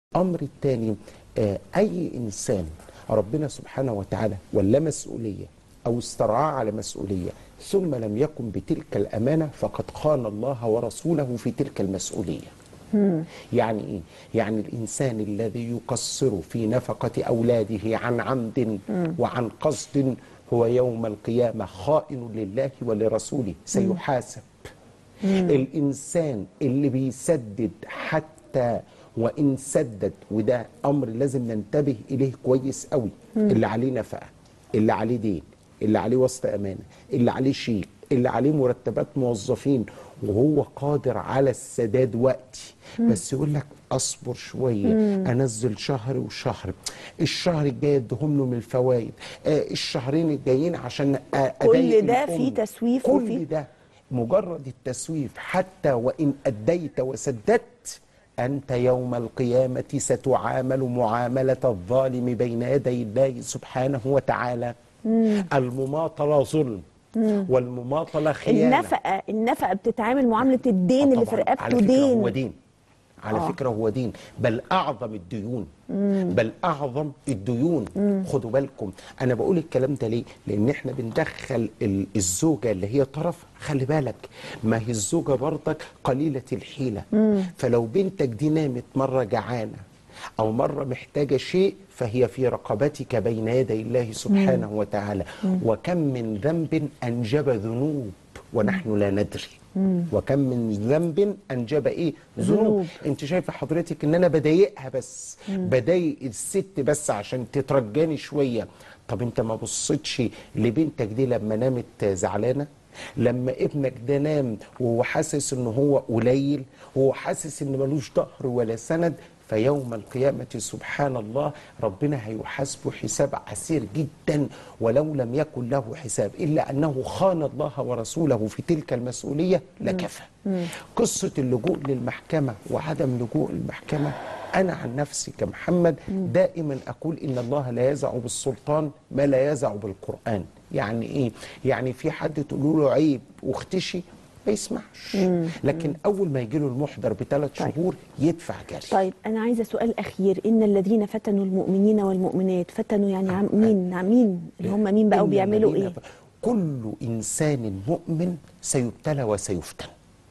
الأمر الثاني آه، أي إنسان ربنا سبحانه وتعالى ولا مسؤولية أو استرعاه على مسؤولية ثم لم يكن بتلك الأمانة فقد خان الله ورسوله في تلك المسؤولية يعني إيه؟ يعني الإنسان الذي يقصر في نفقة أولاده عن عمد وعن قصد هو يوم القيامة خائن لله ولرسوله سيحاسب الإنسان اللي بيسدد حتى وإن سدد وده أمر لازم ننتبه إليه كويس قوي اللي عليه نفقة اللي عليه دين اللي عليه وسط أمانة اللي عليه شيك اللي عليه مرتبات موظفين وهو قادر على السداد وقتي بس يقول لك اصبر شويه انزل شهر وشهر الشهر الجاي ادهم له من الفوائد آه الشهرين الجايين عشان أ- أضايق كل ده الأم. فيه تسويف كل وفيه- ده مجرد التسويف حتى وان اديت وسددت انت يوم القيامه ستعامل معامله الظالم بين يدي الله سبحانه وتعالى المماطله ظلم والمماطله خيانه النفقه النفقه بتتعامل معامله الدين آه اللي في طبعاً. على رقبته فكرة دين هو دين على آه. فكرة هو دين بل أعظم الديون بل أعظم الديون خدوا بالكم أنا بقول الكلام ده ليه لأن إحنا بندخل ال- الزوجة اللي هي طرف خلي بالك ما هي الزوجة برضك قليلة الحيلة فلو بنتك دي نامت مرة جعانة أو مرة محتاجة شيء فهي في رقبتك بين يدي الله سبحانه وتعالى وكم من ذنب أنجب ذنوب ونحن لا ندري وكم من ذنب انجب ايه ذنوب ذنوب. انت شايفه حضرتك ان انا بضايقها بس بضايق الست بس عشان تترجاني شويه طب انت ما بصيتش لبنتك دي لما نامت زعلانه لما ابنك ده نام وهو حاسس ان هو قليل وهو حاسس ان ملوش ظهر ولا سند فيوم القيامة سبحان الله ربنا هيحاسبه حساب عسير جدا ولو لم يكن له حساب إلا أنه خان الله ورسوله في تلك المسؤولية لكفى قصة اللجوء للمحكمة وعدم لجوء المحكمة أنا عن نفسي كمحمد دائما أقول إن الله لا يزع بالسلطان ما لا يزع بالقرآن يعني إيه؟ يعني في حد تقول له عيب واختشي ما يسمعش لكن أول ما يجي له المحضر بثلاث طيب. شهور يدفع جري طيب انا عايزه سؤال اخير ان الذين فتنوا المؤمنين والمؤمنات فتنوا يعني عم مين عم مين اللي هم مين بقى إن وبيعملوا الذين ايه ف- كل إنسان مؤمن سيبتلى وسيفتن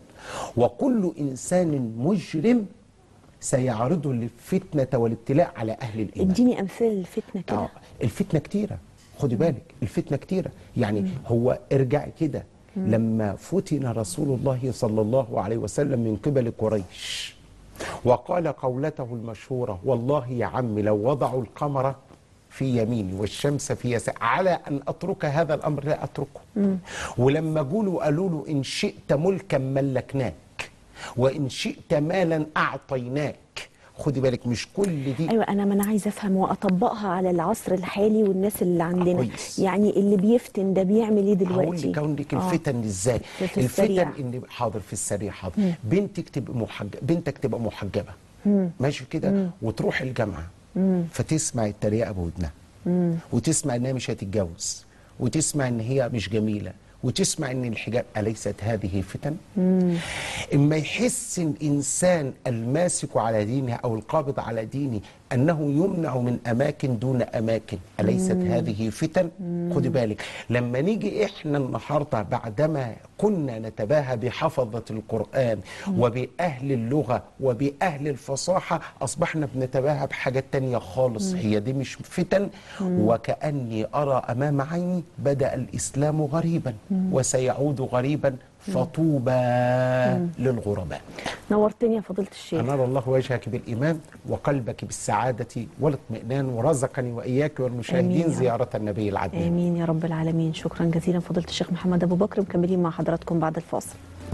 وكل إنسان مجرم سيعرض للفتنة والابتلاء على أهل الإيمان اديني امثله للفتنه كده آه الفتنة كتيرة خدي بالك الفتنة كتيرة يعني هو ارجع كده لما فتن رسول الله صلى الله عليه وسلم من قبل قريش وقال قولته المشهورة والله يا عم لو وضعوا القمر في يميني والشمس في يسار على أن أترك هذا الأمر لا أتركه ولما قولوا قالوا له إن شئت ملكا ملكناك وإن شئت مالا أعطيناك خدي بالك مش كل دي ايوه انا ما انا عايزه افهم واطبقها على العصر الحالي والناس اللي عندنا كويس. يعني اللي بيفتن ده بيعمل ايه هقول دلوقتي لك هقول لك آه. الفتن ازاي في- في السريع. الفتن ان حاضر في السريع حاضر بنتك تبقى محجبه بنتك تبقى محجبه ماشي كده وتروح الجامعه فتسمع التريقه بودنها وتسمع انها مش هتتجوز وتسمع ان هي مش جميله وتسمع ان الحجاب اليست هذه فتن اما يحس الانسان الماسك على دينه او القابض على دينه انه يمنع من اماكن دون اماكن اليست هذه فتن خدي بالك لما نيجي احنا النهارده بعدما كنا نتباهى بحفظه القران وباهل اللغه وباهل الفصاحه اصبحنا بنتباهى بحاجات تانية خالص هي دي مش فتن وكاني ارى امام عيني بدا الاسلام غريبا وسيعود غريبا فطوبى للغرباء نورتني يا فضيله الشيخ أنار الله وجهك بالإيمان وقلبك بالسعادة والاطمئنان ورزقني وإياك والمشاهدين آمين يا رب. زيارة النبي العدنان امين يا رب العالمين شكرا جزيلا فضيله الشيخ محمد ابو بكر مكملين مع حضراتكم بعد الفاصل